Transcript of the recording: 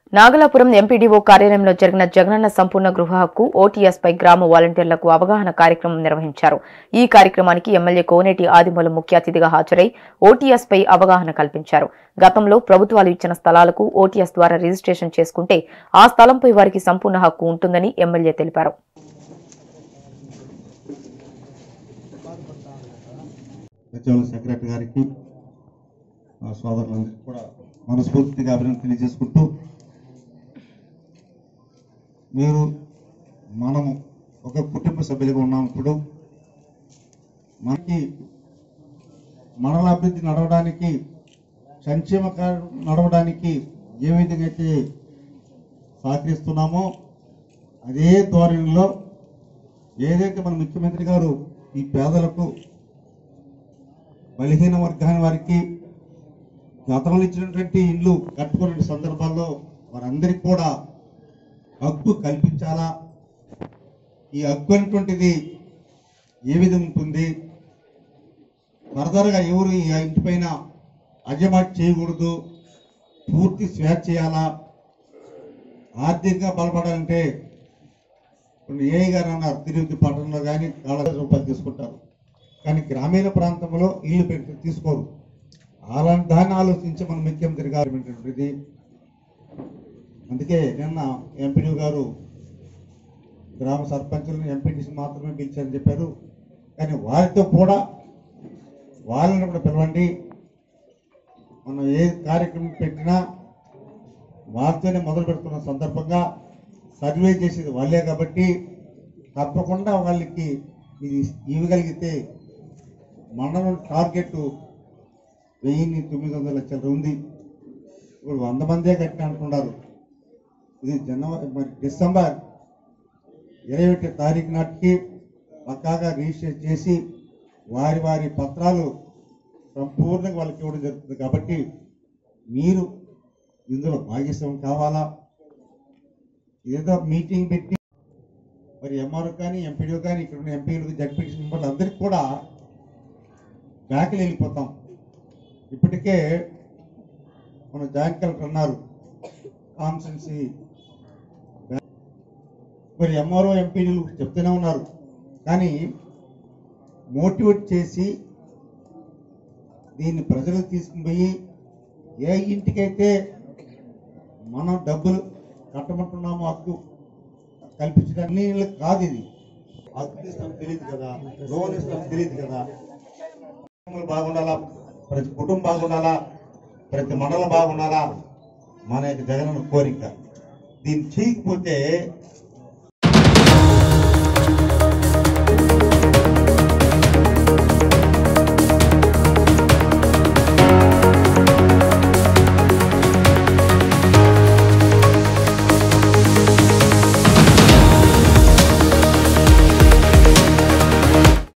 Nagalapuram MPDO కార్యాలయంలో జరిగిన జగనన్న సంపూర్ణ గృహ హక్కు ఓటీఎస్ పై గ్రామ వాలంటీర్లకు అవగాహన కార్యక్రమం నిర్వహించారు ఈ కార్యక్రమానికి ఎమ్మెల్యే కోనేటి ఆదిమూలం ముఖ్య అతిథిగా హాజరై ఓటీఎస్ పై అవగాహన కల్పించారు గతంలో ప్రభుత్వాలు ఇచ్చిన స్థలాలకు ఓటీఎస్ ద్వారా రిజిస్ట్రేషన్ చేసుకుంటే ఆ స్థలంపై వారికి సంపూర్ణ హక్కు ఉంటుందని ఎమ్మెల్యే తెలిపారు సచివాలయ సెక్రటరీ గారికి ఆ సోదరులందరికీ కూడా మనస్ఫూర్తిగా అభినందన తెలియజేసుకుంటూ మీరు మనము ఒక కుటుంబ సభ్యులుగా ఉన్నాం ఇప్పుడు మనకి మనల అభివృద్ధి నడవడానికి సంక్షేమ కార్యం నడవడానికి ఏ విధంగా అయితే సహకరిస్తున్నామో అదే ధోరణిలో ఏదైతే మన ముఖ్యమంత్రి గారు ఈ పేదలకు బలహీన వర్గాల వారికి గతంలో ఇచ్చినటువంటి ఇల్లు కట్టుకునే సందర్భాల్లో వారందరికీ కూడా హక్కు కల్పించాలా ఈ హక్కు అనేటువంటిది ఏ విధంగా ఉంటుంది ఫర్దర్గా ఎవరు ఈ ఇంటి పైన అజమాట్ చేయకూడదు పూర్తి స్వేచ్ఛ చేయాలా ఆర్థికంగా బలపడాలంటే ఇప్పుడు ఏ గారు అన్నారు తిరుపతి పట్టణంలో కానీ నాలుగు రూపాయలు తీసుకుంటారు కానీ గ్రామీణ ప్రాంతంలో ఇల్లు పెట్టి తీసుకోరు అలాంటి దాన్ని ఆలోచించి మన ముఖ్యమంత్రి గారు ఏంటంటే అందుకే నిన్న ఎంపీడీ గారు గ్రామ సర్పంచులను ఎంపీటీసీ మాత్రమే పిలిచారని చెప్పారు కానీ వారితో కూడా వాళ్ళని కూడా పిలవండి మనం ఏ కార్యక్రమం పెట్టినా వారితోనే మొదలు పెడుతున్న సందర్భంగా సర్వే చేసేది వాళ్ళే కాబట్టి తప్పకుండా వాళ్ళకి ఇది ఇవ్వగలిగితే మండలం టార్గెట్ వెయ్యిన్ని తొమ్మిది వందల లక్షలు ఉంది ఇప్పుడు వంద మందే కట్టిన అంటున్నారు ఇది జనవరి మరి డిసెంబర్ ఇరవై ఒకటి తారీఖు నాటికి పక్కాగా రిజిస్టర్ చేసి వారి వారి పత్రాలు సంపూర్ణంగా వాళ్ళకి ఇవ్వడం జరుగుతుంది కాబట్టి మీరు ఇందులో భాగస్వామ్యం కావాలా ఏదో మీటింగ్ పెట్టి మరి ఎంఆర్ఓ కానీ ఎంపీడీఓ కానీ ఇక్కడ ఉన్న ఎంపీలు జడ్పీటీ మెంబర్లు అందరికీ కూడా బ్యాక్లు వెళ్ళిపోతాం ఇప్పటికే మన జాయింట్ కలెక్టర్ అన్నారు కాన్స్టెన్సీ మరి ఎంఆర్ఓ ఎంపీడీలు చెప్తూనే ఉన్నారు కానీ మోటివేట్ చేసి దీన్ని ప్రజలకు తీసుకుని పోయి ఏ ఇంటికైతే మనం డబ్బులు కట్టమంటున్నామో హక్కు కల్పించడానికి వీళ్ళకి కాదు ఇది హక్కు ఇస్తాం తెలియదు కదా లోన్ ఇస్తాం తెలియదు కదా కుటుంబాలు బాగుండాలా ప్రతి కుటుంబం బాగుండాలా ప్రతి మండలం బాగుండాలా మన యొక్క జగన్ కోరిక దీన్ని చేయకపోతే